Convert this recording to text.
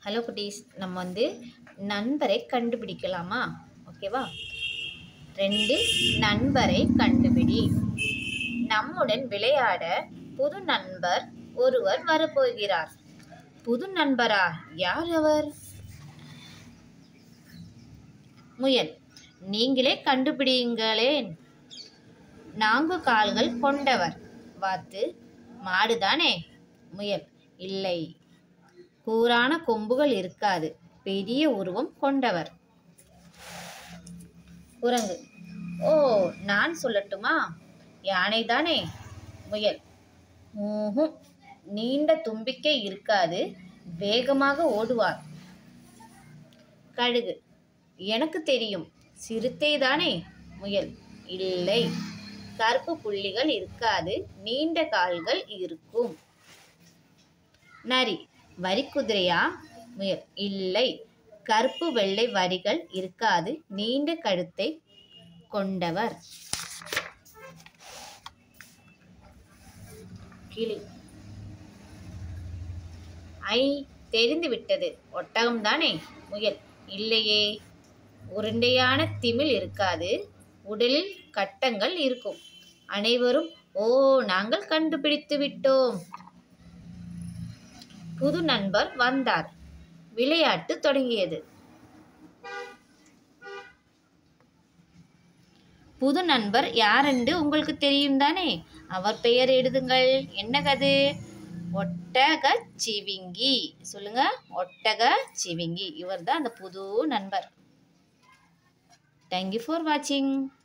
hello குட்டீஸ் நம்ம வந்து நண்பரை கண்டுபிடிக்கலாமா ஓகேவா ரெண்டு நண்பரை கண்டுபிடி நம்முடன் விளையாட புது நண்பர் ஒருவர் வரப்போகிறார் புது நண்பரா யார் அவர் முயல் நீங்களே கண்டுபிடிங்களேன் நான்கு கால்கள் கொண்டவர் வாத்து மாடுதானே முயல் இல்லை கூரான கொம்புகள் இருக்காது பெரிய உருவம் கொண்டவர் குரங்கு ஓ நான் சொல்லட்டுமா யானை தானே முயல் ஊஹும் நீண்ட தும்பிக்கை இருக்காது வேகமாக ஓடுவார் கழுகு எனக்கு தெரியும் சிறுத்தை தானே முயல் இல்லை கருப்பு புள்ளிகள் இருக்காது நீண்ட கால்கள் இருக்கும் நரி வரிக்குதிரையா முயல் இல்லை கருப்பு வெள்ளை வரிகள் இருக்காது நீண்ட கழுத்தை கொண்டவர் கிளி ஐ தெரிந்து விட்டது ஒட்டகம் தானே முயல் இல்லையே உருண்டையான திமில் இருக்காது உடலில் கட்டங்கள் இருக்கும் அனைவரும் ஓ நாங்கள் கண்டுபிடித்து விட்டோம் புது நண்பர் வந்தார் விளையாட்டு தொடங்கியது புது நண்பர் யாரென்று உங்களுக்கு தெரியும் தானே அவர் பெயர் எழுதுங்கள் என்ன கது ஒட்டக சிவிங்கி சொல்லுங்க ஒட்டக சிவிங்கி இவர் தான் அந்த புது நண்பர் தேங்க்யூ ஃபார் வாட்சிங்